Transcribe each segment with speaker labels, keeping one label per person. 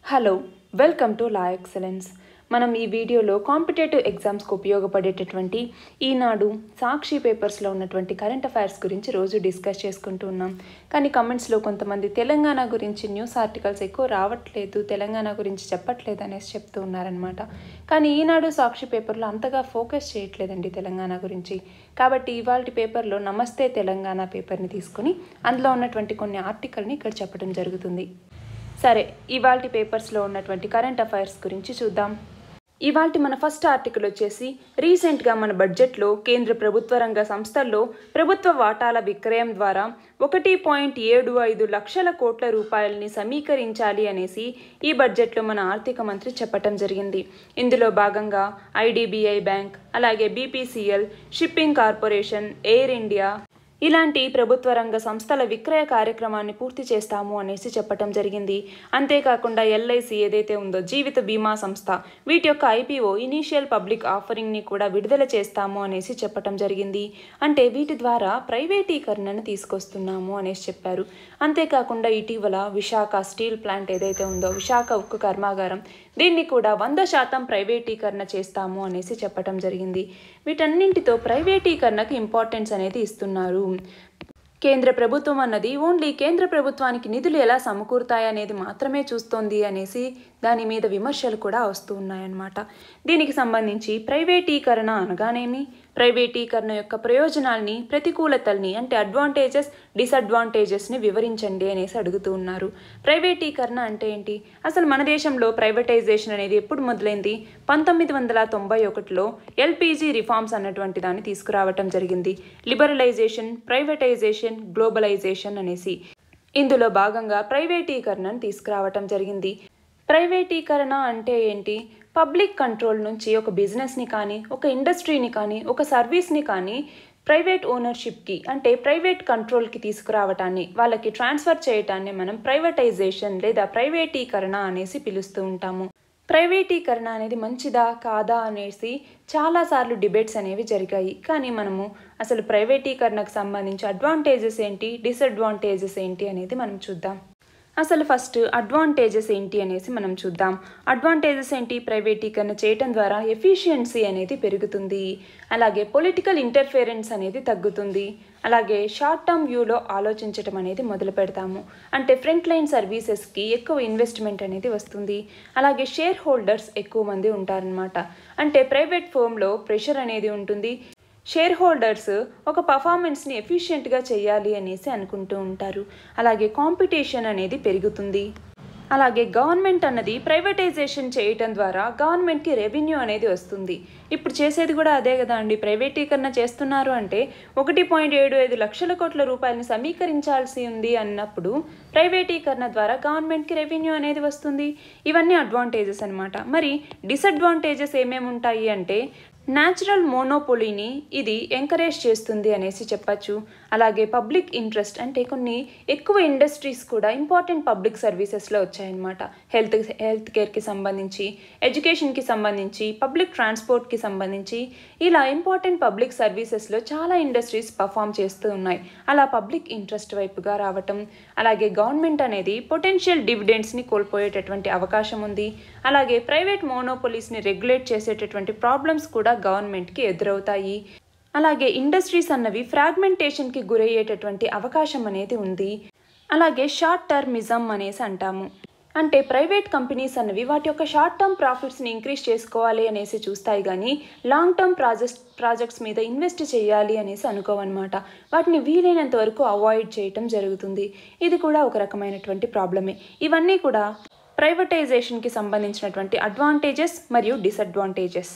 Speaker 1: hello welcome to law excellence మనం ఈ వీడియోలో కాంపిటేటివ్ ఎగ్జామ్స్కి ఉపయోగపడేటటువంటి ఈనాడు సాక్షి పేపర్స్లో ఉన్నటువంటి కరెంట్ అఫైర్స్ గురించి రోజు డిస్కస్ చేసుకుంటూ ఉన్నాం కానీ కమెంట్స్లో కొంతమంది తెలంగాణ గురించి న్యూస్ ఆర్టికల్స్ ఎక్కువ రావట్లేదు తెలంగాణ గురించి చెప్పట్లేదు అనేసి చెప్తూ ఉన్నారనమాట కానీ ఈనాడు సాక్షి పేపర్లో అంతగా ఫోకస్ చేయట్లేదండి తెలంగాణ గురించి కాబట్టి ఇవాళ పేపర్లో నమస్తే తెలంగాణ పేపర్ని తీసుకుని అందులో ఉన్నటువంటి కొన్ని ఆర్టికల్ని ఇక్కడ చెప్పడం జరుగుతుంది సరే ఇవాల్టి పేపర్స్లో ఉన్నటువంటి కరెంట్ అఫైర్స్ గురించి చూద్దాం ఇవాల్టి మన ఫస్ట్ ఆర్టికల్ వచ్చేసి రీసెంట్గా మన బడ్జెట్లో కేంద్ర ప్రభుత్వ రంగ సంస్థల్లో ప్రభుత్వ వాటాల విక్రయం ద్వారా ఒకటి పాయింట్ ఏడు ఐదు లక్షల కోట్ల రూపాయలని సమీకరించాలి అనేసి ఈ బడ్జెట్లో మన ఆర్థిక మంత్రి చెప్పటం జరిగింది ఇందులో భాగంగా ఐడిబిఐ బ్యాంక్ అలాగే BPCL shipping corporation Air India ఇలాంటి ప్రభుత్వ రంగ సంస్థల విక్రయ కార్యక్రమాన్ని పూర్తి చేస్తాము అనేసి చెప్పటం జరిగింది అంతేకాకుండా ఎల్ఐసి ఏదైతే ఉందో జీవిత బీమా సంస్థ వీటి యొక్క ఐపీఓ ఇనీషియల్ పబ్లిక్ ఆఫరింగ్ని కూడా విడుదల చేస్తాము అనేసి చెప్పటం జరిగింది అంటే వీటి ద్వారా ప్రైవేటీకరణను తీసుకొస్తున్నాము అనేసి చెప్పారు అంతేకాకుండా ఇటీవల విశాఖ స్టీల్ ప్లాంట్ ఏదైతే ఉందో విశాఖ ఉక్కు కర్మాగారం దీన్ని కూడా వంద శాతం ప్రైవేటీకరణ చేస్తాము అనేసి చెప్పటం జరిగింది వీటన్నింటితో ప్రైవేటీకరణకు ఇంపార్టెన్స్ అనేది ఇస్తున్నారు కేంద్ర ప్రభుత్వం అన్నది ఓన్లీ కేంద్ర ప్రభుత్వానికి నిధులు ఎలా సమకూరుతాయనేది మాత్రమే చూస్తోంది అనేసి దాని మీద విమర్శలు కూడా వస్తూ ఉన్నాయన్నమాట దీనికి సంబంధించి ప్రైవేటీకరణ అనగానేమి ప్రైవేటీకరణ యొక్క ప్రయోజనాల్ని ప్రతికూలతల్ని అంటే అడ్వాంటేజెస్ డిసడ్వాంటేజెస్ని వివరించండి అనేసి అడుగుతూ ఉన్నారు ప్రైవేటీకరణ అంటే ఏంటి అసలు మన దేశంలో ప్రైవేటైజేషన్ అనేది ఎప్పుడు మొదలైంది పంతొమ్మిది వందల తొంభై ఒకటిలో ఎల్పిజి రిఫార్మ్స్ అన్నటువంటి దాన్ని తీసుకురావటం జరిగింది లిబరలైజేషన్ ప్రైవేటైజేషన్ గ్లోబలైజేషన్ అనేసి ఇందులో భాగంగా ప్రైవేటీకరణను తీసుకురావటం జరిగింది ప్రైవేటీకరణ అంటే ఏంటి పబ్లిక్ కంట్రోల్ నుంచి ఒక బిజినెస్ని కానీ ఒక ఇండస్ట్రీని కానీ ఒక సర్వీస్ని కానీ ప్రైవేట్ ఓనర్షిప్కి అంటే ప్రైవేట్ కంట్రోల్కి తీసుకురావటాన్ని వాళ్ళకి ట్రాన్స్ఫర్ చేయటాన్ని మనం ప్రైవేటైజేషన్ లేదా ప్రైవేటీకరణ అనేసి పిలుస్తూ ఉంటాము ప్రైవేటీకరణ అనేది మంచిదా కాదా అనేసి చాలాసార్లు డిబేట్స్ అనేవి జరిగాయి కానీ మనము అసలు ప్రైవేటీకరణకు సంబంధించి అడ్వాంటేజెస్ ఏంటి డిసడ్వాంటేజెస్ ఏంటి అనేది మనం చూద్దాం అసలు ఫస్ట్ అడ్వాంటేజెస్ ఏంటి అనేసి మనం చూద్దాం అడ్వాంటేజెస్ ఏంటి ప్రైవేటీకరణ చేయటం ద్వారా ఎఫిషియన్సీ అనేది పెరుగుతుంది అలాగే పొలిటికల్ ఇంటర్ఫిరెన్స్ అనేది తగ్గుతుంది అలాగే షార్ట్ టర్మ్ వ్యూలో ఆలోచించటం అనేది మొదలు పెడతాము అంటే ఫ్రంట్ లైన్ సర్వీసెస్కి ఎక్కువ ఇన్వెస్ట్మెంట్ అనేది వస్తుంది అలాగే షేర్ హోల్డర్స్ ఎక్కువ మంది ఉంటారనమాట అంటే ప్రైవేట్ ఫోమ్లో ప్రెషర్ అనేది ఉంటుంది షేర్ హోల్డర్స్ ఒక పర్ఫార్మెన్స్ని ఎఫిషియెంట్గా చేయాలి అనేసి అనుకుంటూ ఉంటారు అలాగే కాంపిటీషన్ అనేది పెరుగుతుంది అలాగే గవర్నమెంట్ అన్నది ప్రైవేటైజేషన్ చేయటం ద్వారా గవర్నమెంట్కి రెవెన్యూ అనేది వస్తుంది ఇప్పుడు చేసేది కూడా అదే కదా అండి ప్రైవేటీకరణ చేస్తున్నారు అంటే ఒకటి పాయింట్ ఏడు ఐదు లక్షల కోట్ల రూపాయలని సమీకరించాల్సి ఉంది అన్నప్పుడు ప్రైవేటీకరణ ద్వారా గవర్నమెంట్కి రెవెన్యూ అనేది వస్తుంది ఇవన్నీ అడ్వాంటేజెస్ అనమాట మరి డిసడ్వాంటేజెస్ ఏమేమి ఉంటాయి అంటే న్యాచురల్ మోనోపోలీని ఇది ఎంకరేజ్ చేస్తుంది అనేసి చెప్పచ్చు అలాగే పబ్లిక్ ఇంట్రెస్ట్ అంటే కొన్ని ఎక్కువ ఇండస్ట్రీస్ కూడా ఇంపార్టెంట్ పబ్లిక్ సర్వీసెస్లో వచ్చాయన్నమాట హెల్త్ హెల్త్ కేర్కి సంబంధించి ఎడ్యుకేషన్కి సంబంధించి పబ్లిక్ ట్రాన్స్పోర్ట్కి సంబంధించి ఇలా ఇంపార్టెంట్ పబ్లిక్ సర్వీసెస్లో చాలా ఇండస్ట్రీస్ పర్ఫామ్ చేస్తూ ఉన్నాయి అలా పబ్లిక్ ఇంట్రెస్ట్ వైపుగా రావటం అలాగే గవర్నమెంట్ అనేది పొటెన్షియల్ డివిడెండ్స్ని కోల్పోయేటటువంటి అవకాశం ఉంది అలాగే ప్రైవేట్ మోనోపోలీస్ని రెగ్యులేట్ చేసేటటువంటి ప్రాబ్లమ్స్ కూడా గవర్నమెంట్కి ఎదురవుతాయి అలాగే ఇండస్ట్రీస్ అన్నవి ఫ్రాగ్మెంటేషన్కి గురయ్యేటటువంటి అవకాశం అనేది ఉంది అలాగే షార్ట్ టర్మిజం అనేసి అంటాము అంటే ప్రైవేట్ కంపెనీస్ అన్నవి వాటి యొక్క షార్ట్ టర్మ్ ప్రాఫిట్స్ని ఇంక్రీజ్ చేసుకోవాలి అనేసి చూస్తాయి కానీ లాంగ్ టర్మ్ ప్రాజెక్ట్స్ ప్రాజెక్ట్స్ మీద ఇన్వెస్ట్ చేయాలి అనేసి అనుకోవన్నమాట వాటిని వీలైనంత వరకు అవాయిడ్ చేయటం జరుగుతుంది ఇది కూడా ఒక రకమైనటువంటి ప్రాబ్లమే ఇవన్నీ కూడా ప్రైవేటైజేషన్కి సంబంధించినటువంటి అడ్వాంటేజెస్ మరియు డిసడ్వాంటేజెస్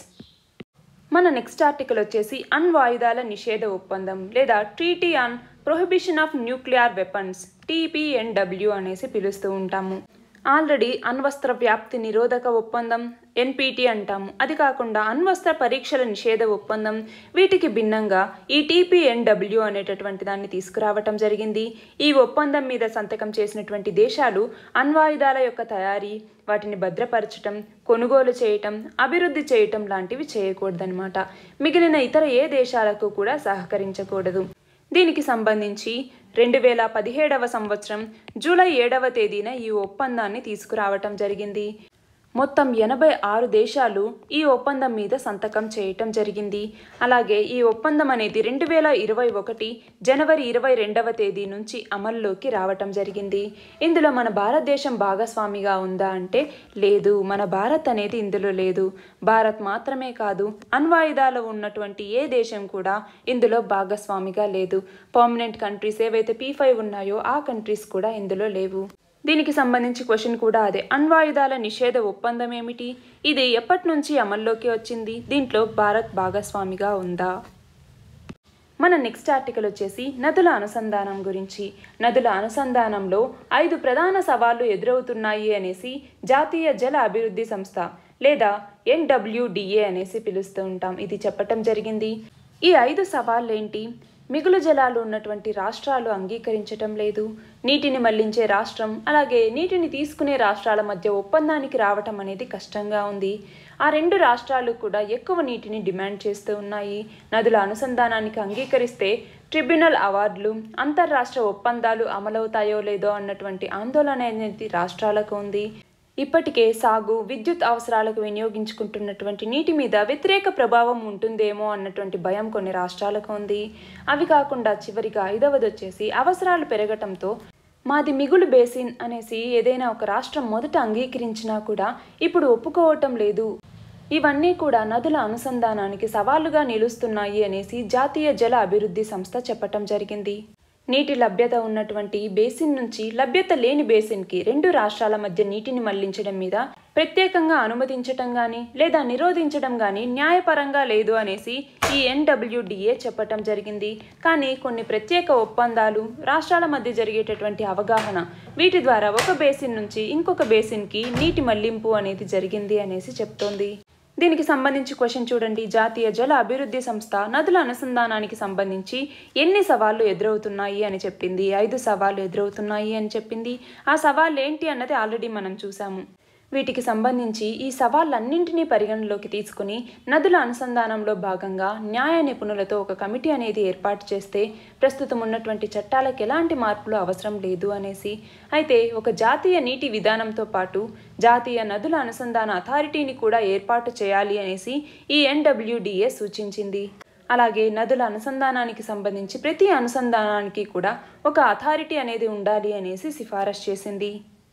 Speaker 1: మన నెక్స్ట్ ఆర్టికల్ వచ్చేసి అణ్వాయుధాల నిషేధ ఒప్పందం లేదా treaty on prohibition of nuclear weapons TPNW అనేసి పిలుస్తూ ఉంటాము ఆల్రెడీ అణ్వస్త్ర వ్యాప్తి నిరోధక ఒప్పందం ఎన్పిటి అంటాము అది కాకుండా అణ్వస్త్ర పరీక్షల నిషేధ ఒప్పందం వీటికి భిన్నంగా ఈ టీపీఎన్డబ్ల్యూ అనేటటువంటి దాన్ని తీసుకురావటం జరిగింది ఈ ఒప్పందం మీద సంతకం చేసినటువంటి దేశాలు అణ్వాయుధాల యొక్క తయారీ వాటిని భద్రపరచటం కొనుగోలు చేయటం అభివృద్ధి చేయటం లాంటివి చేయకూడదనమాట మిగిలిన ఇతర ఏ దేశాలకు కూడా సహకరించకూడదు దీనికి సంబంధించి రెండు వేల పదిహేడవ సంవత్సరం జూలై ఏడవ తేదీన ఈ ఒప్పందాన్ని తీసుకురావటం జరిగింది మొత్తం ఎనభై ఆరు దేశాలు ఈ ఒప్పందం మీద సంతకం చేయటం జరిగింది అలాగే ఈ ఒప్పందం అనేది రెండు వేల ఇరవై ఒకటి జనవరి ఇరవై రెండవ తేదీ నుంచి అమల్లోకి రావటం జరిగింది ఇందులో మన భారతదేశం భాగస్వామిగా ఉందా అంటే లేదు మన భారత్ అనేది ఇందులో లేదు భారత్ మాత్రమే కాదు అణ్వాయుధాలు ఉన్నటువంటి ఏ దేశం కూడా ఇందులో భాగస్వామిగా లేదు పర్మనెంట్ కంట్రీస్ ఏవైతే పీ ఫైవ్ ఉన్నాయో ఆ కంట్రీస్ కూడా ఇందులో లేవు దీనికి సంబంధించి క్వశ్చన్ కూడా అదే అణ్వాయుధాల నిషేధ ఒప్పందం ఏమిటి ఇది ఎప్పటి నుంచి అమల్లోకి వచ్చింది దీంట్లో భారత్ భాగస్వామిగా ఉందా మన నెక్స్ట్ ఆర్టికల్ వచ్చేసి నదుల అనుసంధానం గురించి నదుల అనుసంధానంలో ఐదు ప్రధాన సవాళ్లు ఎదురవుతున్నాయి అనేసి జాతీయ జల అభివృద్ధి సంస్థ లేదా ఎన్డబ్ల్యూడిఏ అనేసి పిలుస్తూ ఉంటాం ఇది చెప్పటం జరిగింది ఈ ఐదు సవాళ్ళు ఏంటి మిగులు జలాలు ఉన్నటువంటి రాష్ట్రాలు అంగీకరించటం లేదు నీటిని మళ్లించే రాష్ట్రం అలాగే నీటిని తీసుకునే రాష్ట్రాల మధ్య ఒప్పందానికి రావటం అనేది కష్టంగా ఉంది ఆ రెండు రాష్ట్రాలు కూడా ఎక్కువ నీటిని డిమాండ్ చేస్తూ ఉన్నాయి నదుల అనుసంధానానికి అంగీకరిస్తే ట్రిబ్యునల్ అవార్డులు అంతర్రాష్ట్ర ఒప్పందాలు అమలవుతాయో లేదో అన్నటువంటి ఆందోళన అనేది రాష్ట్రాలకు ఉంది ఇప్పటికే సాగు విద్యుత్ అవసరాలకు వినియోగించుకుంటున్నటువంటి నీటి మీద వ్యతిరేక ప్రభావం ఉంటుందేమో అన్నటువంటి భయం కొన్ని రాష్ట్రాలకు ఉంది అవి కాకుండా చివరిగా ఐదవది వచ్చేసి అవసరాలు పెరగటంతో మాది మిగులు బేసిన్ అనేసి ఏదైనా ఒక రాష్ట్రం మొదట అంగీకరించినా కూడా ఇప్పుడు ఒప్పుకోవటం లేదు ఇవన్నీ కూడా నదుల అనుసంధానానికి సవాలుగా నిలుస్తున్నాయి అనేసి జాతీయ జల అభివృద్ధి సంస్థ చెప్పటం జరిగింది నీటి లభ్యత ఉన్నటువంటి బేసిన్ నుంచి లభ్యత లేని బేసిన్కి రెండు రాష్ట్రాల మధ్య నీటిని మళ్లించడం మీద ప్రత్యేకంగా అనుమతించటం కానీ లేదా నిరోధించడం కానీ న్యాయపరంగా లేదు అనేసి ఈ ఎన్డబ్ల్యూడిఏ చెప్పటం జరిగింది కానీ కొన్ని ప్రత్యేక ఒప్పందాలు రాష్ట్రాల మధ్య జరిగేటటువంటి అవగాహన వీటి ద్వారా ఒక బేసిన్ నుంచి ఇంకొక బేసిన్కి నీటి మళ్లింపు అనేది జరిగింది అనేసి చెప్తోంది దీనికి సంబంధించి క్వశ్చన్ చూడండి జాతీయ జల అభివృద్ధి సంస్థ నదుల అనుసంధానానికి సంబంధించి ఎన్ని సవాళ్లు ఎదురవుతున్నాయి అని చెప్పింది ఐదు సవాళ్లు ఎదురవుతున్నాయి అని చెప్పింది ఆ సవాళ్ళు ఏంటి అన్నది ఆల్రెడీ మనం చూసాము వీటికి సంబంధించి ఈ సవాళ్ళన్నింటినీ పరిగణలోకి తీసుకుని నదుల అనుసంధానంలో భాగంగా న్యాయ నిపుణులతో ఒక కమిటీ అనేది ఏర్పాటు చేస్తే ప్రస్తుతం ఉన్నటువంటి చట్టాలకు ఎలాంటి మార్పులు అవసరం లేదు అనేసి అయితే ఒక జాతీయ నీటి విధానంతో పాటు జాతీయ నదుల అనుసంధాన అథారిటీని కూడా ఏర్పాటు చేయాలి అనేసి ఈ ఎన్డబ్ల్యూడిఏ సూచించింది అలాగే నదుల అనుసంధానానికి సంబంధించి ప్రతి అనుసంధానానికి కూడా ఒక అథారిటీ అనేది ఉండాలి అనేసి సిఫారసు చేసింది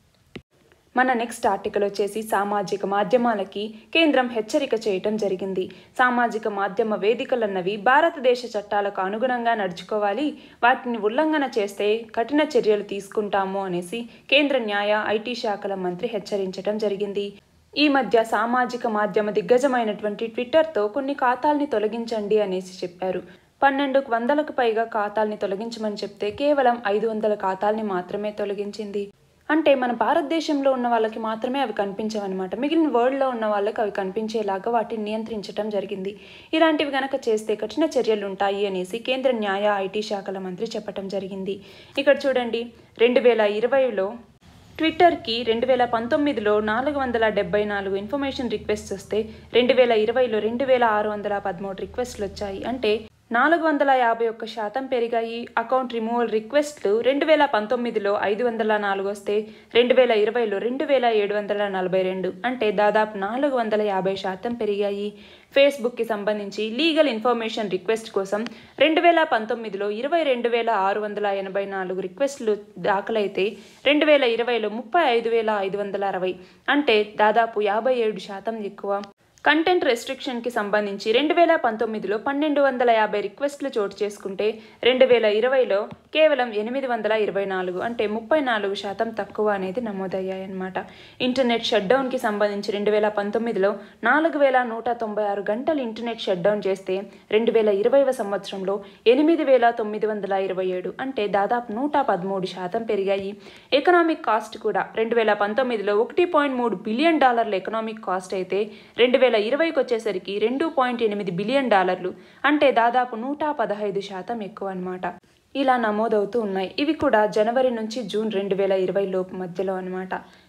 Speaker 1: మన నెక్స్ట్ ఆర్టికల్ వచ్చేసి సామాజిక మాధ్యమాలకి కేంద్రం హెచ్చరిక చేయటం జరిగింది సామాజిక మాధ్యమ వేదికలన్నవి భారతదేశ చట్టాలకు అనుగుణంగా నడుచుకోవాలి వాటిని ఉల్లంఘన చేస్తే కఠిన చర్యలు తీసుకుంటాము అనేసి కేంద్ర న్యాయ ఐటీ శాఖల మంత్రి హెచ్చరించడం జరిగింది ఈ మధ్య సామాజిక మాధ్యమ దిగ్గజమైనటువంటి ట్విట్టర్తో కొన్ని ఖాతాల్ని తొలగించండి అనేసి చెప్పారు పన్నెండు వందలకు పైగా ఖాతాల్ని తొలగించమని చెప్తే కేవలం ఐదు వందల ఖాతాల్ని మాత్రమే తొలగించింది అంటే మన భారతదేశంలో ఉన్న వాళ్ళకి మాత్రమే అవి కనిపించవన్నమాట మిగిలిన వరల్డ్లో ఉన్న వాళ్ళకి అవి కనిపించేలాగా వాటిని నియంత్రించడం జరిగింది ఇలాంటివి గనక చేస్తే కఠిన చర్యలు ఉంటాయి అనేసి కేంద్ర న్యాయ ఐటీ శాఖల మంత్రి చెప్పడం జరిగింది ఇక్కడ చూడండి రెండు వేల ఇరవైలో ట్విట్టర్కి రెండు వేల పంతొమ్మిదిలో నాలుగు వందల డెబ్బై నాలుగు ఇన్ఫర్మేషన్ రిక్వెస్ట్ వస్తే రెండు వేల ఇరవైలో రెండు వేల ఆరు వందల పదమూడు రిక్వెస్ట్లు వచ్చాయి అంటే నాలుగు వందల యాభై ఒక్క శాతం పెరిగాయి అకౌంట్ రిమూవల్ రిక్వెస్ట్లు రెండు వేల పంతొమ్మిదిలో ఐదు వందల నాలుగు వస్తే రెండు వేల ఇరవైలో రెండు వేల ఏడు వందల నలభై రెండు అంటే దాదాపు నాలుగు వందల యాభై శాతం పెరిగాయి ఫేస్బుక్కి సంబంధించి లీగల్ ఇన్ఫర్మేషన్ రిక్వెస్ట్ కోసం రెండు వేల పంతొమ్మిదిలో ఇరవై రెండు వేల ఆరు వందల ఎనభై నాలుగు రిక్వెస్ట్లు దాఖలైతే రెండు వేల ఇరవైలో ముప్పై ఐదు వేల ఐదు వందల అరవై అంటే దాదాపు యాభై ఏడు శాతం ఎక్కువ కంటెంట్ రెస్ట్రిక్షన్కి సంబంధించి రెండు వేల పంతొమ్మిదిలో పన్నెండు వందల యాభై రిక్వెస్ట్లు చోటు చేసుకుంటే రెండు వేల ఇరవైలో కేవలం ఎనిమిది వందల ఇరవై నాలుగు అంటే ముప్పై నాలుగు శాతం తక్కువ అనేది నమోదయ్యాయన్నమాట ఇంటర్నెట్ షట్డౌన్కి సంబంధించి రెండు వేల పంతొమ్మిదిలో నాలుగు వేల నూట తొంభై ఆరు గంటలు ఇంటర్నెట్ షట్డౌన్ చేస్తే రెండు వేల ఇరవైవ సంవత్సరంలో ఎనిమిది వేల తొమ్మిది వందల ఇరవై ఏడు అంటే దాదాపు నూట పదమూడు శాతం పెరిగాయి ఎకనామిక్ కాస్ట్ కూడా రెండు వేల పంతొమ్మిదిలో ఒకటి పాయింట్ మూడు బిలియన్ డాలర్ల ఎకనామిక్ కాస్ట్ అయితే రెండు వేల ఇరవైకి వచ్చేసరికి రెండు పాయింట్ ఎనిమిది బిలియన్ డాలర్లు అంటే దాదాపు నూట పదహైదు శాతం ఎక్కువ అన్నమాట ఇలా నమోదవుతూ ఉన్నాయి ఇవి కూడా జనవరి నుంచి జూన్ రెండు వేల ఇరవై లోపు మధ్యలో అనమాట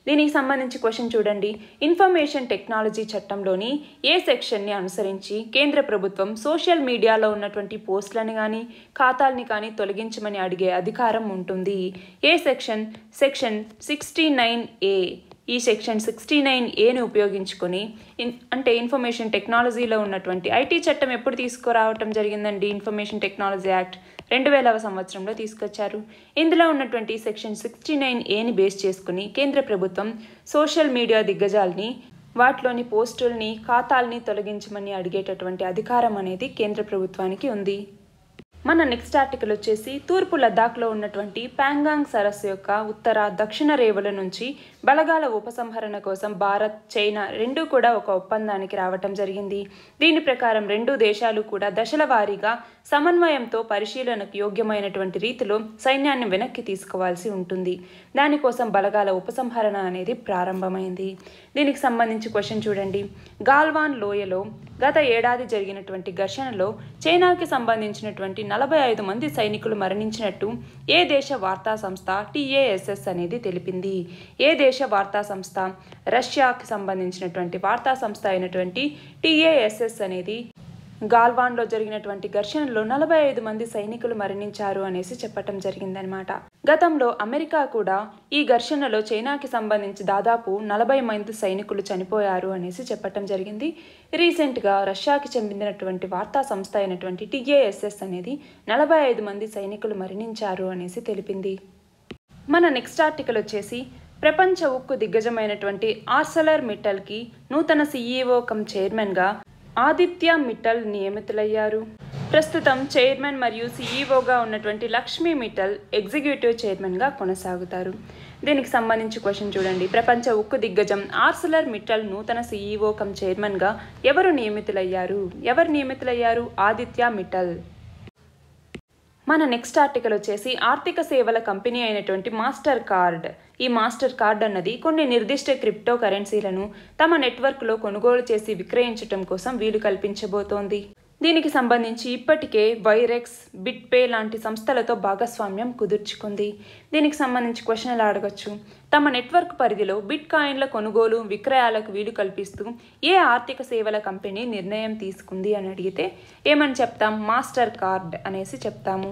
Speaker 1: దీనికి సంబంధించి క్వశ్చన్ చూడండి ఇన్ఫర్మేషన్ టెక్నాలజీ చట్టంలోని ఏ సెక్షన్ని అనుసరించి కేంద్ర ప్రభుత్వం సోషల్ మీడియాలో ఉన్నటువంటి పోస్టులను కానీ ఖాతాల్ని కానీ తొలగించమని అడిగే అధికారం ఉంటుంది ఏ section section sixty nine A ఈ సెక్షన్ సిక్స్టీ నైన్ ఏని ఉపయోగించుకొని ఇన్ అంటే ఇన్ఫర్మేషన్ టెక్నాలజీలో ఉన్నటువంటి ఐటీ చట్టం ఎప్పుడు తీసుకురావటం జరిగిందండి ఇన్ఫర్మేషన్ టెక్నాలజీ యాక్ట్ రెండు వేలవ సంవత్సరంలో తీసుకొచ్చారు ఇందులో ఉన్నటువంటి సెక్షన్ సిక్స్టీ నైన్ ఏని బేస్ చేసుకుని కేంద్ర ప్రభుత్వం సోషల్ మీడియా దిగ్గజాల్ని వాటిలోని పోస్టుల్ని ఖాతాల్ని తొలగించమని అడిగేటటువంటి అధికారం అనేది కేంద్ర ప్రభుత్వానికి ఉంది మన నెక్స్ట్ ఆర్టికల్ వచ్చేసి తూర్పు లద్దాఖ్లో ఉన్నటువంటి ప్యాంగాంగ్ సరస్సు యొక్క ఉత్తర దక్షిణ రేవుల నుంచి బలగాల ఉపసంహరణ కోసం భారత్ చైనా రెండూ కూడా ఒక ఒప్పందానికి రావటం జరిగింది దీని ప్రకారం రెండు దేశాలు కూడా దశల వారీగా సమన్వయంతో పరిశీలనకు యోగ్యమైనటువంటి రీతిలో సైన్యాన్ని వెనక్కి తీసుకోవాల్సి ఉంటుంది దానికోసం బలగాల ఉపసంహరణ అనేది ప్రారంభమైంది దీనికి సంబంధించి క్వశ్చన్ చూడండి గాల్వాన్ లోయలో గత ఏడాది జరిగినటువంటి ఘర్షణలో చైనాకి సంబంధించినటువంటి నలభై ఐదు మంది సైనికులు మరణించినట్టు ఏ దేశ వార్తా సంస్థ టీఏఎస్ఎస్ అనేది తెలిపింది ఏ దేశ వార్తా సంస్థ రష్యాకి సంబంధించినటువంటి వార్తా సంస్థ అయినటువంటి టీఏఎస్ఎస్ అనేది గాల్వాన్లో జరిగినటువంటి ఘర్షణలో నలభై ఐదు మంది సైనికులు మరణించారు అనేసి చెప్పటం జరిగిందనమాట గతంలో అమెరికా కూడా ఈ ఘర్షణలో చైనాకి సంబంధించి దాదాపు నలభై మంది సైనికులు చనిపోయారు అనేసి చెప్పటం జరిగింది రీసెంట్గా రష్యాకి చెందినటువంటి వార్తా సంస్థ అయినటువంటి టీఏఎస్ఎస్ అనేది నలభై ఐదు మంది సైనికులు మరణించారు అనేసి తెలిపింది మన నెక్స్ట్ ఆర్టికల్ వచ్చేసి ప్రపంచ ఉక్కు దిగ్గజమైనటువంటి ఆర్సలర్ మిట్టల్కి నూతన సీఈఓ కమ్ చైర్మన్గా ఆదిత్య మిట్టల్ నియమితులయ్యారు ప్రస్తుతం చైర్మన్ మరియు సీఈఓగా ఉన్నటువంటి లక్ష్మీ మిట్టల్ ఎగ్జిక్యూటివ్ చైర్మన్గా కొనసాగుతారు దీనికి సంబంధించి క్వశ్చన్ చూడండి ప్రపంచ ఉక్కు దిగ్గజం ఆర్సలర్ మిట్టల్ నూతన సీఈఓ కమ్ చైర్మన్గా ఎవరు నియమితులయ్యారు ఎవరు నియమితులయ్యారు ఆదిత్య మిట్టల్ మన నెక్స్ట్ ఆర్టికల్ వచ్చేసి ఆర్థిక సేవల కంపెనీ అయినటువంటి మాస్టర్ కార్డ్ ఈ మాస్టర్ కార్డ్ అన్నది కొన్ని నిర్దిష్ట క్రిప్టో కరెన్సీలను తమ నెట్వర్క్లో కొనుగోలు చేసి విక్రయించడం కోసం వీలు కల్పించబోతోంది దీనికి సంబంధించి ఇప్పటికే వైరెక్స్ బిట్పే లాంటి సంస్థలతో భాగస్వామ్యం కుదుర్చుకుంది దీనికి సంబంధించి క్వశ్చన్ ఎలా అడగచ్చు తమ నెట్వర్క్ పరిధిలో బిట్ కాయిన్ల కొనుగోలు విక్రయాలకు వీలు కల్పిస్తూ ఏ ఆర్థిక సేవల కంపెనీ నిర్ణయం తీసుకుంది అని అడిగితే ఏమని చెప్తాం మాస్టర్ కార్డ్ అనేసి చెప్తాము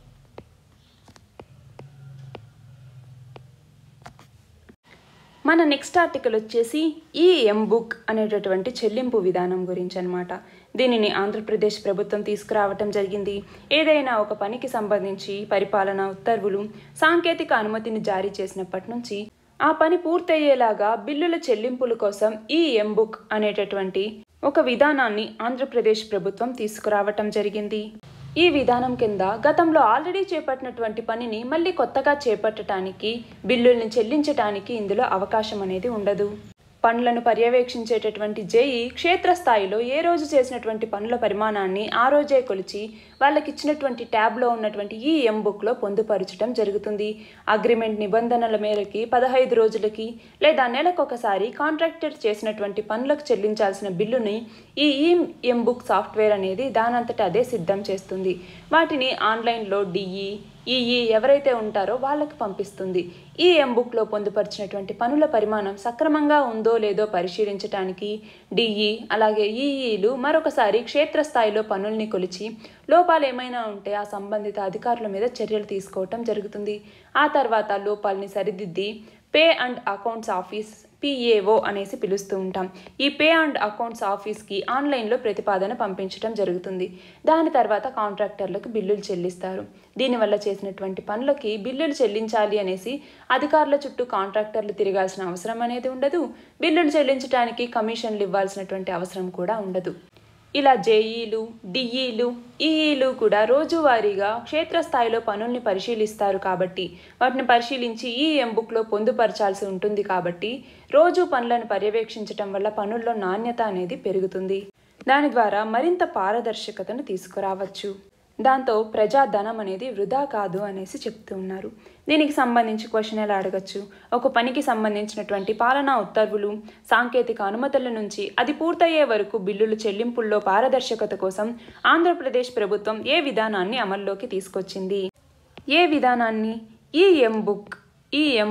Speaker 1: మన నెక్స్ట్ ఆర్టికల్ వచ్చేసి ఈ ఎం బుక్ అనేటటువంటి చెల్లింపు విధానం గురించి అనమాట దీనిని ఆంధ్రప్రదేశ్ ప్రభుత్వం తీసుకురావటం జరిగింది ఏదైనా ఒక పనికి సంబంధించి పరిపాలన ఉత్తర్వులు సాంకేతిక అనుమతిని జారీ చేసినప్పటి నుంచి ఆ పని పూర్తయ్యేలాగా బిల్లుల చెల్లింపుల కోసం ఈ ఎం బుక్ అనేటటువంటి ఒక విధానాన్ని ఆంధ్రప్రదేశ్ ప్రభుత్వం తీసుకురావటం జరిగింది ఈ విధానం కింద గతంలో ఆల్రెడీ చేపట్టినటువంటి పనిని మళ్ళీ కొత్తగా చేపట్టడానికి బిల్లుల్ని చెల్లించటానికి ఇందులో అవకాశం అనేది ఉండదు పనులను పర్యవేక్షించేటటువంటి జేఈ క్షేత్రస్థాయిలో ఏ రోజు చేసినటువంటి పనుల పరిమాణాన్ని ఆ రోజే కొలిచి వాళ్ళకి ఇచ్చినటువంటి ట్యాబ్లో ఉన్నటువంటి ఈ ఎం బుక్లో పొందుపరచడం జరుగుతుంది అగ్రిమెంట్ నిబంధనల మేరకి పదహైదు రోజులకి లేదా నెలకొకసారి కాంట్రాక్టర్ చేసినటువంటి పనులకు చెల్లించాల్సిన బిల్లుని ఈ ఈ ఎం బుక్ సాఫ్ట్వేర్ అనేది దానంతట అదే సిద్ధం చేస్తుంది వాటిని ఆన్లైన్లో డిఈ ఈఈ ఎవరైతే ఉంటారో వాళ్ళకి పంపిస్తుంది ఈ ఎంబుక్లో పొందుపరిచినటువంటి పనుల పరిమాణం సక్రమంగా ఉందో లేదో పరిశీలించడానికి డిఈ అలాగే ఈఈలు మరొకసారి క్షేత్రస్థాయిలో పనుల్ని కొలిచి లోపాలు ఏమైనా ఉంటే ఆ సంబంధిత అధికారుల మీద చర్యలు తీసుకోవటం జరుగుతుంది ఆ తర్వాత లోపాలని సరిదిద్ది pay and accounts office PAO అనేసి పిలుస్తూ ఉంటాం ఈ పే అండ్ అకౌంట్స్ ఆఫీస్కి ఆన్లైన్లో ప్రతిపాదన పంపించడం జరుగుతుంది దాని తర్వాత కాంట్రాక్టర్లకు బిల్లులు చెల్లిస్తారు దీనివల్ల చేసినటువంటి పనులకి బిల్లులు చెల్లించాలి అనేసి అధికారుల చుట్టూ కాంట్రాక్టర్లు తిరగాల్సిన అవసరం అనేది ఉండదు బిల్లులు చెల్లించడానికి కమిషన్లు ఇవ్వాల్సినటువంటి అవసరం కూడా ఉండదు ఇలా జేఈలు డిఈలు ఈఈలు కూడా రోజువారీగా క్షేత్రస్థాయిలో పనుల్ని పరిశీలిస్తారు కాబట్టి వాటిని పరిశీలించి ఈ ఎంబుక్లో పొందుపరచాల్సి ఉంటుంది కాబట్టి రోజు పనులను పర్యవేక్షించటం వల్ల పనుల్లో నాణ్యత అనేది పెరుగుతుంది దాని ద్వారా మరింత పారదర్శకతను తీసుకురావచ్చు దాంతో ప్రజాధనం అనేది వృధా కాదు అనేసి చెప్తూ ఉన్నారు దీనికి సంబంధించి క్వశ్చన్ ఎలా అడగచ్చు ఒక పనికి సంబంధించినటువంటి పాలనా ఉత్తర్వులు సాంకేతిక అనుమతుల నుంచి అది పూర్తయ్యే వరకు బిల్లుల చెల్లింపుల్లో పారదర్శకత కోసం ఆంధ్రప్రదేశ్ ప్రభుత్వం ఏ విధానాన్ని అమల్లోకి తీసుకొచ్చింది ఏ విధానాన్ని ఈ ఎం బుక్ ఈ ఎం బుక్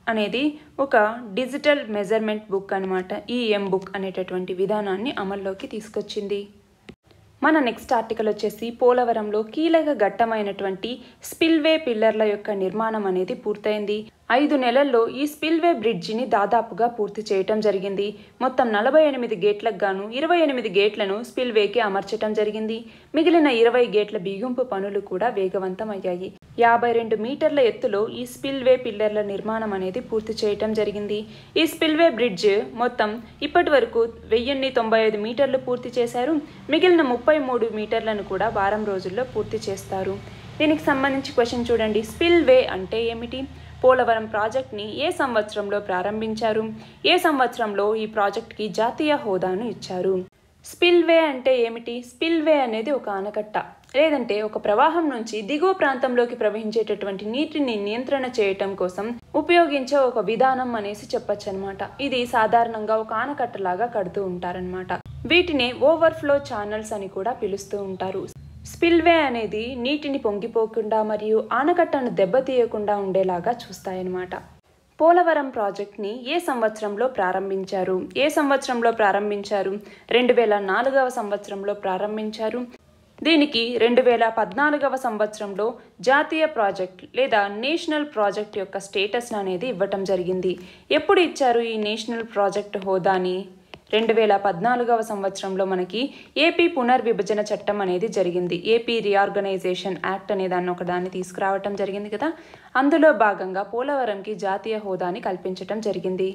Speaker 1: అనేది ఒక డిజిటల్ మెజర్మెంట్ బుక్ అనమాట ఈఎం బుక్ అనేటటువంటి విధానాన్ని అమల్లోకి తీసుకొచ్చింది మన నెక్స్ట్ ఆర్టికల్ వచ్చేసి పోలవరంలో కీలక ఘట్టమైనటువంటి స్పిల్వే పిల్లర్ల యొక్క నిర్మాణం అనేది పూర్తయింది ఐదు నెలల్లో ఈ స్పిల్వే బ్రిడ్జిని దాదాపుగా పూర్తి చేయటం జరిగింది మొత్తం నలభై ఎనిమిది గేట్లకు గాను ఇరవై ఎనిమిది గేట్లను స్పిల్వేకి అమర్చటం జరిగింది మిగిలిన ఇరవై గేట్ల బిగింపు పనులు కూడా వేగవంతమయ్యాయి యాభై రెండు మీటర్ల ఎత్తులో ఈ స్పిల్వే పిల్లర్ల నిర్మాణం అనేది పూర్తి చేయటం జరిగింది ఈ స్పిల్వే బ్రిడ్జ్ మొత్తం ఇప్పటి వరకు వెయ్యిన్ని తొంభై ఐదు మీటర్లు పూర్తి చేశారు మిగిలిన ముప్పై మూడు మీటర్లను కూడా వారం రోజుల్లో పూర్తి చేస్తారు దీనికి సంబంధించి క్వశ్చన్ చూడండి స్పిల్వే అంటే ఏమిటి పోలవరం ప్రాజెక్ట్ని ఏ సంవత్సరంలో ప్రారంభించారు ఏ సంవత్సరంలో ఈ ప్రాజెక్ట్కి జాతీయ హోదాను ఇచ్చారు స్పిల్వే అంటే ఏమిటి స్పిల్వే అనేది ఒక ఆనకట్ట లేదంటే ఒక ప్రవాహం నుంచి దిగువ ప్రాంతంలోకి ప్రవహించేటటువంటి నీటిని నియంత్రణ చేయటం కోసం ఉపయోగించే ఒక విధానం అనేసి చెప్పొచ్చు అనమాట ఇది సాధారణంగా ఒక ఆనకట్టలాగా కడుతూ ఉంటారనమాట వీటిని ఓవర్ఫ్లో ఛానల్స్ అని కూడా పిలుస్తూ ఉంటారు స్పిల్వే అనేది నీటిని పొంగిపోకుండా మరియు ఆనకట్టను దెబ్బతీయకుండా ఉండేలాగా చూస్తాయన్నమాట పోలవరం ప్రాజెక్ట్ని ఏ సంవత్సరంలో ప్రారంభించారు ఏ సంవత్సరంలో ప్రారంభించారు రెండు వేల నాలుగవ సంవత్సరంలో ప్రారంభించారు దీనికి రెండు వేల పద్నాలుగవ సంవత్సరంలో జాతీయ ప్రాజెక్ట్ లేదా నేషనల్ ప్రాజెక్ట్ యొక్క స్టేటస్ అనేది ఇవ్వటం జరిగింది ఎప్పుడు ఇచ్చారు ఈ నేషనల్ ప్రాజెక్ట్ హోదాని రెండు వేల పద్నాలుగవ సంవత్సరంలో మనకి ఏపీ పునర్విభజన చట్టం అనేది జరిగింది ఏపీ రీఆర్గనైజేషన్ యాక్ట్ అనే దాన్ని ఒకదాన్ని తీసుకురావటం జరిగింది కదా అందులో భాగంగా పోలవరంకి జాతీయ హోదాని కల్పించటం జరిగింది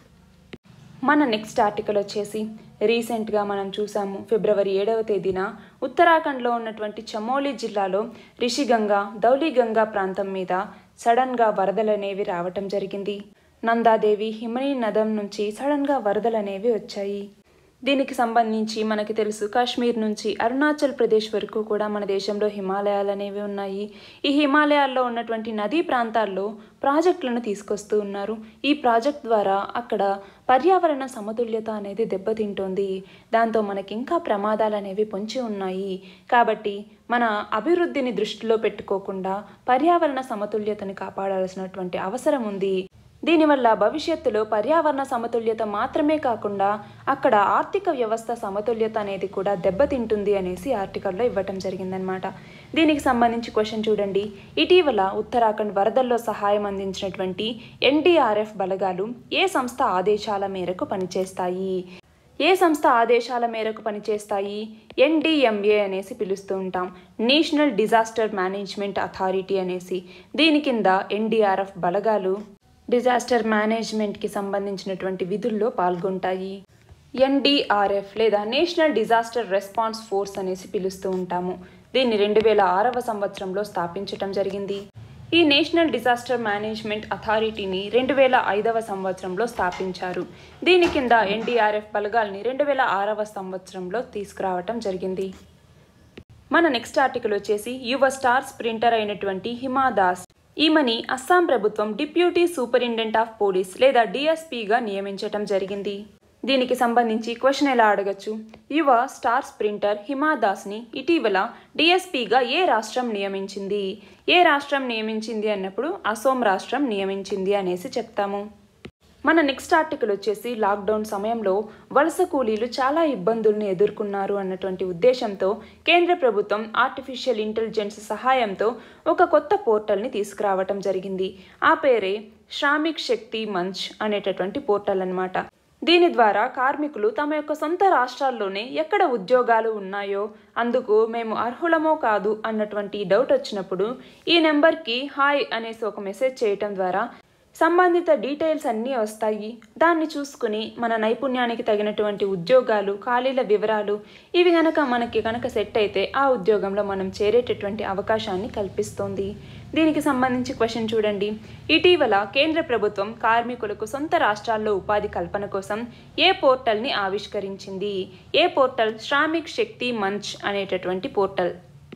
Speaker 1: మన నెక్స్ట్ ఆర్టికల్ వచ్చేసి రీసెంట్గా మనం చూసాము ఫిబ్రవరి ఏడవ తేదీన ఉత్తరాఖండ్లో ఉన్నటువంటి చమోలి జిల్లాలో రిషిగంగా ధౌలిగంగా ప్రాంతం మీద సడన్గా వరదలు అనేవి రావటం జరిగింది నందాదేవి హిమనీ నదం నుంచి సడన్గా వరదలు అనేవి వచ్చాయి దీనికి సంబంధించి మనకి తెలుసు కాశ్మీర్ నుంచి అరుణాచల్ ప్రదేశ్ వరకు కూడా మన దేశంలో హిమాలయాలు అనేవి ఉన్నాయి ఈ హిమాలయాల్లో ఉన్నటువంటి నదీ ప్రాంతాల్లో ప్రాజెక్టులను తీసుకొస్తూ ఉన్నారు ఈ ప్రాజెక్ట్ ద్వారా అక్కడ పర్యావరణ సమతుల్యత అనేది దెబ్బతింటోంది దాంతో మనకి ఇంకా ప్రమాదాలు అనేవి పొంచి ఉన్నాయి కాబట్టి మన అభివృద్ధిని దృష్టిలో పెట్టుకోకుండా పర్యావరణ సమతుల్యతను కాపాడాల్సినటువంటి అవసరం ఉంది దీనివల్ల భవిష్యత్తులో పర్యావరణ సమతుల్యత మాత్రమే కాకుండా అక్కడ ఆర్థిక వ్యవస్థ సమతుల్యత అనేది కూడా దెబ్బతింటుంది అనేసి ఆర్టికల్లో ఇవ్వటం జరిగిందనమాట దీనికి సంబంధించి క్వశ్చన్ చూడండి ఇటీవల ఉత్తరాఖండ్ వరదల్లో సహాయం అందించినటువంటి ఎన్డీఆర్ఎఫ్ బలగాలు ఏ సంస్థ ఆదేశాల మేరకు పనిచేస్తాయి ఏ సంస్థ ఆదేశాల మేరకు పనిచేస్తాయి ఎన్డిఎంఏ అనేసి పిలుస్తూ ఉంటాం నేషనల్ డిజాస్టర్ మేనేజ్మెంట్ అథారిటీ అనేసి దీని కింద ఎన్డీఆర్ఎఫ్ బలగాలు డిజాస్టర్ మేనేజ్మెంట్కి సంబంధించినటువంటి విధుల్లో పాల్గొంటాయి ఎన్డీఆర్ఎఫ్ లేదా నేషనల్ డిజాస్టర్ రెస్పాన్స్ ఫోర్స్ అనేసి పిలుస్తూ ఉంటాము దీన్ని రెండు వేల ఆరవ సంవత్సరంలో స్థాపించటం జరిగింది ఈ నేషనల్ డిజాస్టర్ మేనేజ్మెంట్ అథారిటీని రెండు వేల ఐదవ సంవత్సరంలో స్థాపించారు దీని కింద ఎన్డీఆర్ఎఫ్ బలగాల్ని రెండు వేల ఆరవ సంవత్సరంలో తీసుకురావటం జరిగింది మన నెక్స్ట్ ఆర్టికల్ వచ్చేసి యువ స్టార్ స్ప్రింటర్ అయినటువంటి హిమా దాస్ ఈమెని అస్సాం ప్రభుత్వం డిప్యూటీ సూపరింటెండెంట్ ఆఫ్ పోలీస్ లేదా డిఎస్పీగా నియమించటం జరిగింది దీనికి సంబంధించి క్వశ్చన్ ఎలా అడగచ్చు యువ స్టార్ స్ప్రింటర్ హిమా దాస్ని ఇటీవల డిఎస్పీగా ఏ రాష్ట్రం నియమించింది ఏ రాష్ట్రం నియమించింది అన్నప్పుడు అసోం రాష్ట్రం నియమించింది అనేసి చెప్తాము మన నెక్స్ట్ ఆర్టికల్ వచ్చేసి లాక్డౌన్ సమయంలో వలస కూలీలు చాలా ఇబ్బందుల్ని ఎదుర్కొన్నారు అన్నటువంటి ఉద్దేశంతో కేంద్ర ప్రభుత్వం ఆర్టిఫిషియల్ ఇంటెలిజెన్స్ సహాయంతో ఒక కొత్త పోర్టల్ని తీసుకురావటం జరిగింది ఆ పేరే శ్రామిక్ శక్తి మంచ్ అనేటటువంటి పోర్టల్ అన్నమాట దీని ద్వారా కార్మికులు తమ యొక్క సొంత రాష్ట్రాల్లోనే ఎక్కడ ఉద్యోగాలు ఉన్నాయో అందుకు మేము అర్హులమో కాదు అన్నటువంటి డౌట్ వచ్చినప్పుడు ఈ నెంబర్కి హాయ్ అనేసి ఒక మెసేజ్ చేయటం ద్వారా సంబంధిత డీటెయిల్స్ అన్నీ వస్తాయి దాన్ని చూసుకుని మన నైపుణ్యానికి తగినటువంటి ఉద్యోగాలు ఖాళీల వివరాలు ఇవి గనక మనకి కనుక సెట్ అయితే ఆ ఉద్యోగంలో మనం చేరేటటువంటి అవకాశాన్ని కల్పిస్తోంది దీనికి సంబంధించి క్వశ్చన్ చూడండి ఇటీవల కేంద్ర ప్రభుత్వం కార్మికులకు సొంత రాష్ట్రాల్లో ఉపాధి కల్పన కోసం ఏ పోర్టల్ని ఆవిష్కరించింది ఏ పోర్టల్ శ్రామిక్ శక్తి మంచ్ అనేటటువంటి పోర్టల్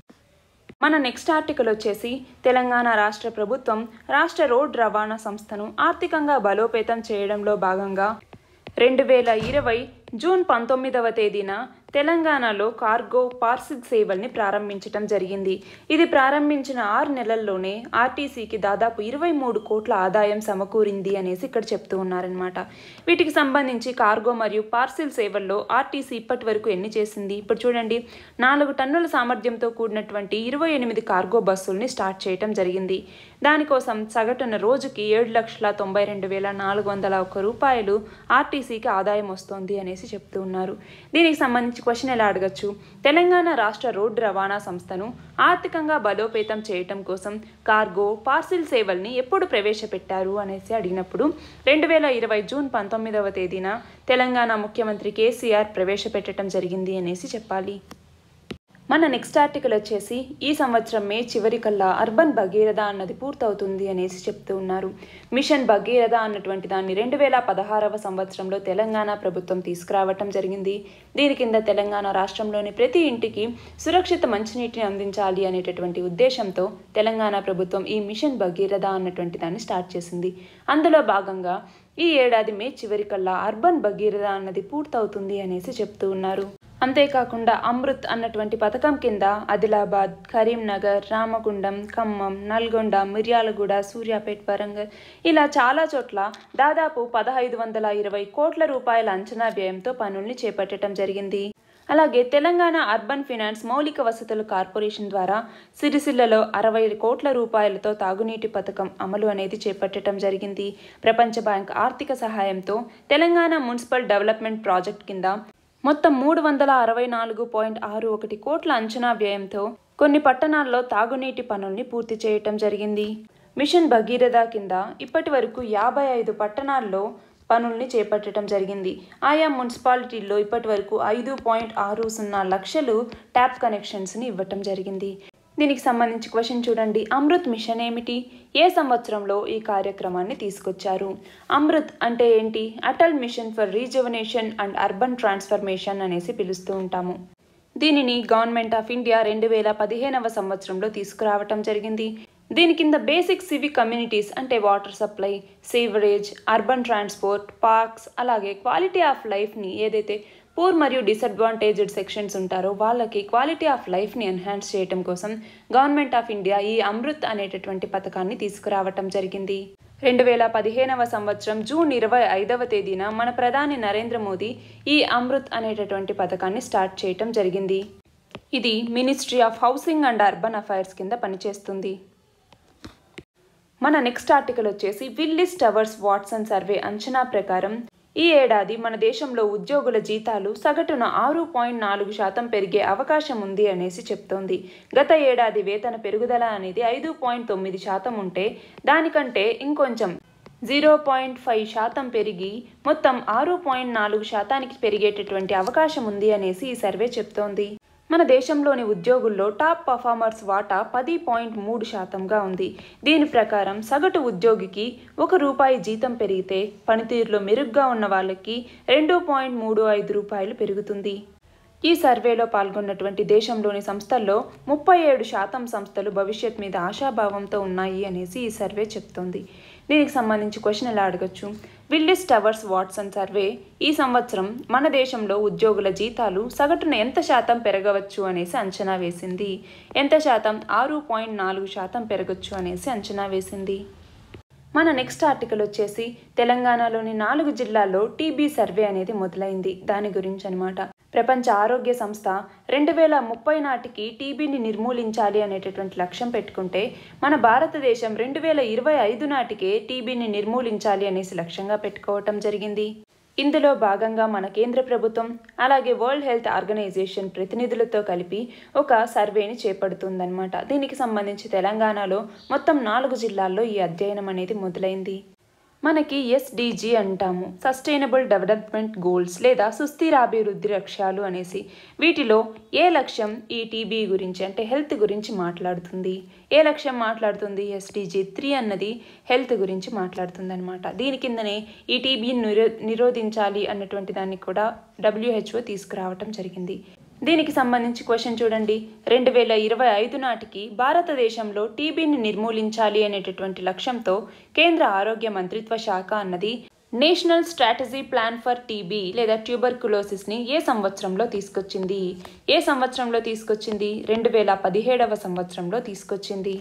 Speaker 1: మన నెక్స్ట్ ఆర్టికల్ వచ్చేసి తెలంగాణ రాష్ట్ర ప్రభుత్వం రాష్ట్ర రోడ్ రవాణా సంస్థను ఆర్థికంగా బలోపేతం చేయడంలో భాగంగా రెండు వేల ఇరవై జూన్ పంతొమ్మిదవ తేదీన తెలంగాణలో కార్గో పార్సిల్ సేవల్ని ప్రారంభించడం జరిగింది ఇది ప్రారంభించిన ఆరు నెలల్లోనే ఆర్టీసీకి దాదాపు ఇరవై మూడు కోట్ల ఆదాయం సమకూరింది అనేసి ఇక్కడ చెప్తూ ఉన్నారనమాట వీటికి సంబంధించి కార్గో మరియు పార్సిల్ సేవల్లో ఆర్టీసీ ఇప్పటి వరకు ఎన్ని చేసింది ఇప్పుడు చూడండి నాలుగు టన్నుల సామర్థ్యంతో కూడినటువంటి ఇరవై ఎనిమిది కార్గో బస్సుల్ని స్టార్ట్ చేయటం జరిగింది దానికోసం సగటున రోజుకి ఏడు లక్షల తొంభై రెండు వేల నాలుగు వందల ఒక్క రూపాయలు ఆర్టీసీకి ఆదాయం వస్తోంది అనేసి చెప్తూ ఉన్నారు దీనికి సంబంధించి క్వశ్చన్ ఎలా అడగచ్చు తెలంగాణ రాష్ట్ర రోడ్డు రవాణా సంస్థను ఆర్థికంగా బలోపేతం చేయటం కోసం కార్గో పార్సిల్ సేవల్ని ఎప్పుడు ప్రవేశపెట్టారు అనేసి అడిగినప్పుడు రెండు వేల ఇరవై జూన్ పంతొమ్మిదవ తేదీన తెలంగాణ ముఖ్యమంత్రి కేసీఆర్ ప్రవేశపెట్టడం జరిగింది అనేసి చెప్పాలి మన నెక్స్ట్ ఆర్టికల్ వచ్చేసి ఈ సంవత్సరం మే చివరికల్లా అర్బన్ భగీరథ అన్నది పూర్తవుతుంది అనేసి చెప్తూ ఉన్నారు మిషన్ భగీరథ అన్నటువంటి దాన్ని రెండు వేల పదహారవ సంవత్సరంలో తెలంగాణ ప్రభుత్వం తీసుకురావటం జరిగింది దీని కింద తెలంగాణ రాష్ట్రంలోని ప్రతి ఇంటికి సురక్షిత మంచినీటిని అందించాలి అనేటటువంటి ఉద్దేశంతో తెలంగాణ ప్రభుత్వం ఈ మిషన్ భగీరథ అన్నటువంటి దాన్ని స్టార్ట్ చేసింది అందులో భాగంగా ఈ ఏడాది మే చివరికల్లా అర్బన్ భగీరథ అన్నది పూర్తవుతుంది అనేసి చెప్తూ ఉన్నారు అంతేకాకుండా అమృత్ అన్నటువంటి పథకం కింద ఆదిలాబాద్ కరీంనగర్ రామగుండం ఖమ్మం నల్గొండ మిర్యాలగూడ సూర్యాపేట్ వరంగల్ ఇలా చాలా చోట్ల దాదాపు పదహైదు వందల ఇరవై కోట్ల రూపాయల అంచనా వ్యయంతో పనుల్ని చేపట్టడం జరిగింది అలాగే తెలంగాణ అర్బన్ ఫినాన్స్ మౌలిక వసతుల కార్పొరేషన్ ద్వారా సిరిసిల్లలో అరవై కోట్ల రూపాయలతో తాగునీటి పథకం అమలు అనేది చేపట్టడం జరిగింది ప్రపంచ బ్యాంక్ ఆర్థిక సహాయంతో తెలంగాణ మున్సిపల్ డెవలప్మెంట్ ప్రాజెక్ట్ కింద మొత్తం మూడు వందల అరవై నాలుగు పాయింట్ ఆరు ఒకటి కోట్ల అంచనా వ్యయంతో కొన్ని పట్టణాల్లో తాగునీటి పనుల్ని పూర్తి చేయటం జరిగింది మిషన్ భగీరథ కింద ఇప్పటి వరకు యాభై ఐదు పట్టణాల్లో పనుల్ని చేపట్టడం జరిగింది ఆయా మున్సిపాలిటీల్లో ఇప్పటి వరకు ఐదు పాయింట్ ఆరు సున్నా లక్షలు ట్యాప్ కనెక్షన్స్ని ఇవ్వటం జరిగింది దీనికి సంబంధించి క్వశ్చన్ చూడండి అమృత్ మిషన్ ఏమిటి ఏ సంవత్సరంలో ఈ కార్యక్రమాన్ని తీసుకొచ్చారు అమృత్ అంటే ఏంటి Atal mission for rejuvenation and urban transformation అనేసి పిలుస్తూ ఉంటాము దీనిని గవర్నమెంట్ ఆఫ్ ఇండియా రెండు వేల పదిహేనవ సంవత్సరంలో తీసుకురావటం జరిగింది దీని కింద బేసిక్ సివిక్ కమ్యూనిటీస్ అంటే water supply sewerage urban transport parks అలాగే క్వాలిటీ ఆఫ్ లైఫ్ని ఏదైతే పూర్ మరియు డిసడ్వాంటేజ్డ్ సెక్షన్స్ ఉంటారో వాళ్ళకి క్వాలిటీ ఆఫ్ లైఫ్ని ఎన్హాన్స్ చేయడం కోసం గవర్నమెంట్ ఆఫ్ ఇండియా ఈ అమృత్ అనేటటువంటి పథకాన్ని తీసుకురావటం జరిగింది రెండు వేల పదిహేనవ సంవత్సరం జూన్ ఇరవై ఐదవ తేదీన మన ప్రధాని నరేంద్ర మోదీ ఈ అమృత్ అనేటటువంటి పథకాన్ని స్టార్ట్ చేయటం జరిగింది ఇది ministry of housing and urban affairs కింద పనిచేస్తుంది మన నెక్స్ట్ ఆర్టికల్ వచ్చేసి విల్లిస్ టవర్స్ వాట్సన్ సర్వే అంచనా ప్రకారం ఈ ఏడాది మన దేశంలో ఉద్యోగుల జీతాలు సగటున ఆరు పాయింట్ నాలుగు శాతం పెరిగే అవకాశం ఉంది అనేసి చెప్తోంది గత ఏడాది వేతన పెరుగుదల అనేది ఐదు పాయింట్ తొమ్మిది శాతం ఉంటే దానికంటే ఇంకొంచెం జీరో పాయింట్ ఫైవ్ శాతం పెరిగి మొత్తం ఆరు పాయింట్ నాలుగు శాతానికి పెరిగేటటువంటి అవకాశం ఉంది అనేసి ఈ సర్వే చెప్తోంది మన దేశంలోని ఉద్యోగుల్లో టాప్ పర్ఫార్మర్స్ వాటా పది పాయింట్ మూడు శాతంగా ఉంది దీని ప్రకారం సగటు ఉద్యోగికి ఒక రూపాయి జీతం పెరిగితే పనితీరులో మెరుగ్గా ఉన్న వాళ్ళకి రెండు పాయింట్ మూడు ఐదు రూపాయలు పెరుగుతుంది ఈ సర్వేలో పాల్గొన్నటువంటి దేశంలోని సంస్థల్లో ముప్పై ఏడు శాతం సంస్థలు భవిష్యత్ మీద ఆశాభావంతో ఉన్నాయి అనేసి ఈ సర్వే చెప్తోంది దీనికి సంబంధించి క్వశ్చన్ ఎలా అడగచ్చు విల్లిస్ టవర్స్ వాట్సన్ సర్వే ఈ సంవత్సరం మన దేశంలో ఉద్యోగుల జీతాలు సగటున ఎంత శాతం పెరగవచ్చు అనేసి అంచనా వేసింది ఎంత శాతం ఆరు పాయింట్ నాలుగు శాతం పెరగచ్చు అనేసి అంచనా వేసింది మన నెక్స్ట్ ఆర్టికల్ వచ్చేసి తెలంగాణలోని నాలుగు జిల్లాల్లో టీబీ సర్వే అనేది మొదలైంది దాని గురించి అనమాట ప్రపంచ ఆరోగ్య సంస్థ రెండు వేల ముప్పై నాటికి టీబీని నిర్మూలించాలి అనేటటువంటి లక్ష్యం పెట్టుకుంటే మన భారతదేశం రెండు వేల ఇరవై ఐదు నాటికే టీబీని నిర్మూలించాలి అనేసి లక్ష్యంగా పెట్టుకోవటం జరిగింది ఇందులో భాగంగా మన కేంద్ర ప్రభుత్వం అలాగే వరల్డ్ హెల్త్ ఆర్గనైజేషన్ ప్రతినిధులతో కలిపి ఒక సర్వేని చేపడుతుందన్నమాట దీనికి సంబంధించి తెలంగాణలో మొత్తం నాలుగు జిల్లాల్లో ఈ అధ్యయనం అనేది మొదలైంది మనకి ఎస్డిజి అంటాము సస్టైనబుల్ డెవలప్మెంట్ గోల్స్ లేదా సుస్థిరాభివృద్ధి లక్ష్యాలు అనేసి వీటిలో ఏ లక్ష్యం ఈ టీబీ గురించి అంటే హెల్త్ గురించి మాట్లాడుతుంది ఏ లక్ష్యం మాట్లాడుతుంది ఎస్డిజి త్రీ అన్నది హెల్త్ గురించి మాట్లాడుతుంది అనమాట దీని కిందనే ఈ టీబీని నిరో నిరోధించాలి అన్నటువంటి దాన్ని కూడా డబ్ల్యూహెచ్ఓ తీసుకురావటం జరిగింది దీనికి సంబంధించి క్వశ్చన్ చూడండి రెండు వేల ఇరవై ఐదు నాటికి భారతదేశంలో టీబీని నిర్మూలించాలి అనేటటువంటి లక్ష్యంతో కేంద్ర ఆరోగ్య మంత్రిత్వ శాఖ అన్నది national strategy plan for TB లేదా ట్యూబర్కులోసిస్ని ఏ సంవత్సరంలో తీసుకొచ్చింది ఏ సంవత్సరంలో తీసుకొచ్చింది రెండు వేల పదిహేడవ సంవత్సరంలో తీసుకొచ్చింది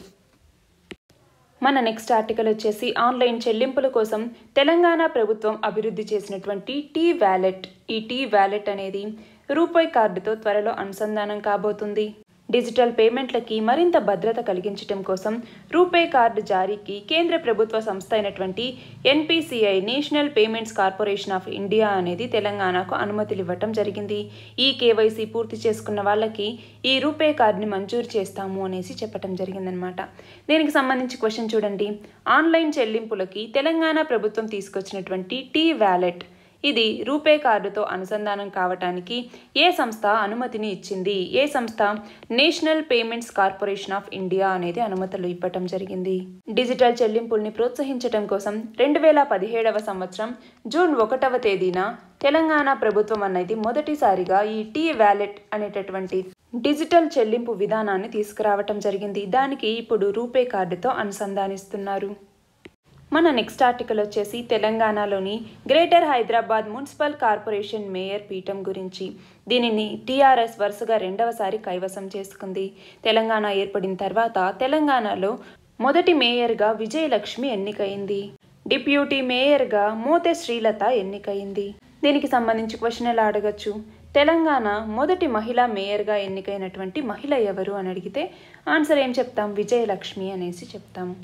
Speaker 1: మన నెక్స్ట్ ఆర్టికల్ వచ్చేసి ఆన్లైన్ చెల్లింపుల కోసం తెలంగాణ ప్రభుత్వం అభివృద్ధి చేసినటువంటి టీ వ్యాలెట్ ఈ టీ వ్యాలెట్ అనేది రూపాయి కార్డుతో త్వరలో అనుసంధానం కాబోతుంది డిజిటల్ పేమెంట్లకి మరింత భద్రత కలిగించడం కోసం రూపే కార్డు జారీకి కేంద్ర ప్రభుత్వ సంస్థ అయినటువంటి NPCI national payments corporation of India అనేది తెలంగాణకు అనుమతులు ఇవ్వటం జరిగింది ఈ కేవైసీ పూర్తి చేసుకున్న వాళ్ళకి ఈ రూపే కార్డుని మంజూరు చేస్తాము అనేసి చెప్పడం జరిగిందనమాట దీనికి సంబంధించి క్వశ్చన్ చూడండి ఆన్లైన్ చెల్లింపులకి తెలంగాణ ప్రభుత్వం తీసుకొచ్చినటువంటి టీ వ్యాలెట్ ఇది రూపే కార్డుతో అనుసంధానం కావటానికి ఏ సంస్థ అనుమతిని ఇచ్చింది ఏ సంస్థ national payments corporation of India అనేది అనుమతులు ఇవ్వటం జరిగింది డిజిటల్ చెల్లింపుల్ని ప్రోత్సహించడం కోసం రెండు వేల పదిహేడవ సంవత్సరం జూన్ ఒకటవ తేదీన తెలంగాణ ప్రభుత్వం అనేది మొదటిసారిగా ఈ టీ వ్యాలెట్ అనేటటువంటి డిజిటల్ చెల్లింపు విధానాన్ని తీసుకురావటం జరిగింది దానికి ఇప్పుడు రూపే కార్డుతో అనుసంధానిస్తున్నారు మన నెక్స్ట్ ఆర్టికల్ వచ్చేసి తెలంగాణలోని greater Hyderabad municipal corporation mayor పీఠం గురించి దీనిని టీఆర్ఎస్ వరుసగా రెండవసారి కైవసం చేసుకుంది తెలంగాణ ఏర్పడిన తర్వాత తెలంగాణలో మొదటి మేయర్గా విజయలక్ష్మి ఎన్నికైంది డిప్యూటీ మేయర్గా మోతే శ్రీలత ఎన్నికైంది దీనికి సంబంధించి క్వశ్చన్ ఎలా అడగచ్చు తెలంగాణ మొదటి మహిళా మేయర్గా ఎన్నికైనటువంటి మహిళ ఎవరు అని అడిగితే ఆన్సర్ ఏం చెప్తాం విజయలక్ష్మి అనేసి చెప్తాము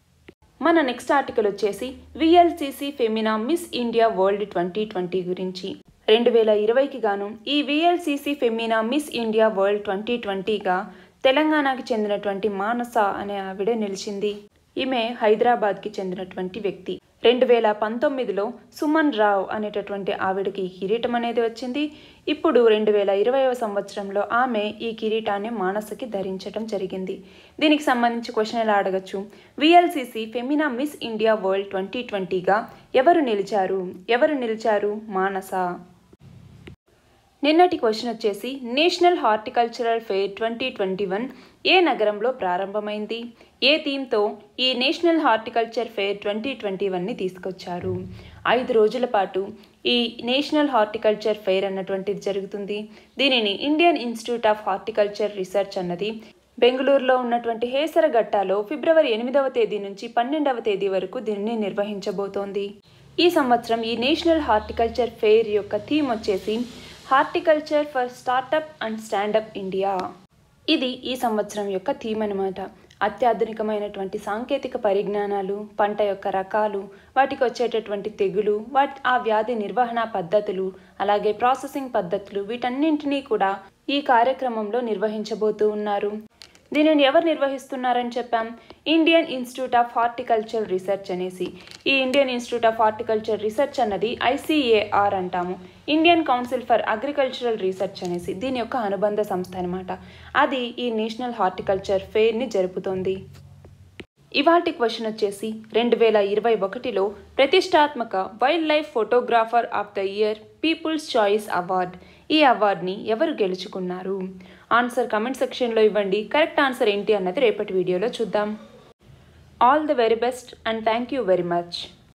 Speaker 1: మన నెక్స్ట్ ఆర్టికల్ వచ్చేసి VLCC Femina Miss India World twenty twenty గురించి రెండు వేల ఇరవైకి గాను ఈ VLCC Femina Miss India World twenty ట్వంటీగా తెలంగాణకి చెందినటువంటి మానస అనే ఆవిడ నిలిచింది ఈమె హైదరాబాద్కి చెందినటువంటి వ్యక్తి రెండు వేల పంతొమ్మిదిలో సుమన్ రావ్ అనేటటువంటి ఆవిడకి ఈ కిరీటం అనేది వచ్చింది ఇప్పుడు రెండు వేల ఇరవైవ సంవత్సరంలో ఆమె ఈ కిరీటాన్ని మానసకి ధరించడం జరిగింది దీనికి సంబంధించి క్వశ్చన్ ఎలా అడగచ్చు VLCC Femina Miss India World twenty ట్వంటీగా ఎవరు నిలిచారు ఎవరు నిలిచారు మానస నిన్నటి క్వశ్చన్ వచ్చేసి national horticultural fair twenty twenty one ఏ నగరంలో ప్రారంభమైంది ఏ థీమ్తో ఈ national horticulture fair twenty twenty వన్ని తీసుకొచ్చారు ఐదు రోజుల పాటు ఈ నేషనల్ హార్టికల్చర్ ఫెయిర్ అన్నటువంటిది జరుగుతుంది దీనిని Indian institute of horticulture research అన్నది బెంగళూరులో ఉన్నటువంటి హేసరగట్టాలో ఫిబ్రవరి ఎనిమిదవ తేదీ నుంచి పన్నెండవ తేదీ వరకు దీనిని నిర్వహించబోతోంది ఈ సంవత్సరం ఈ నేషనల్ హార్టికల్చర్ ఫెయిర్ యొక్క థీమ్ వచ్చేసి horticulture for startup and standup India ఇది ఈ సంవత్సరం యొక్క థీమ్ అనమాట అత్యాధునికమైనటువంటి సాంకేతిక పరిజ్ఞానాలు పంట యొక్క రకాలు వాటికి వచ్చేటటువంటి తెగులు వాటి ఆ వ్యాధి నిర్వహణ పద్ధతులు అలాగే ప్రాసెసింగ్ పద్ధతులు వీటన్నింటినీ కూడా ఈ కార్యక్రమంలో నిర్వహించబోతూ ఉన్నారు దీనిని ఎవరు నిర్వహిస్తున్నారని చెప్పాం Indian institute of horticulture research అనేసి ఈ Indian institute of horticulture research అన్నది ఐసీఏఆర్ అంటాము Indian council for agricultural research అనేసి దీని యొక్క అనుబంధ సంస్థ అనమాట అది ఈ నేషనల్ హార్టికల్చర్ ఫెయిర్ని జరుపుతోంది ఇవాటి క్వశ్చన్ వచ్చేసి రెండు వేల ఇరవై ఒకటిలో ప్రతిష్టాత్మక wildlife photographer of the year people's choice award ఈ అవార్డ్ని ఎవరు గెలుచుకున్నారు ఆన్సర్ కమెంట్ సెక్షన్లో ఇవ్వండి కరెక్ట్ ఆన్సర్ ఏంటి అన్నది రేపటి వీడియోలో చూద్దాం all the very best and thank you very much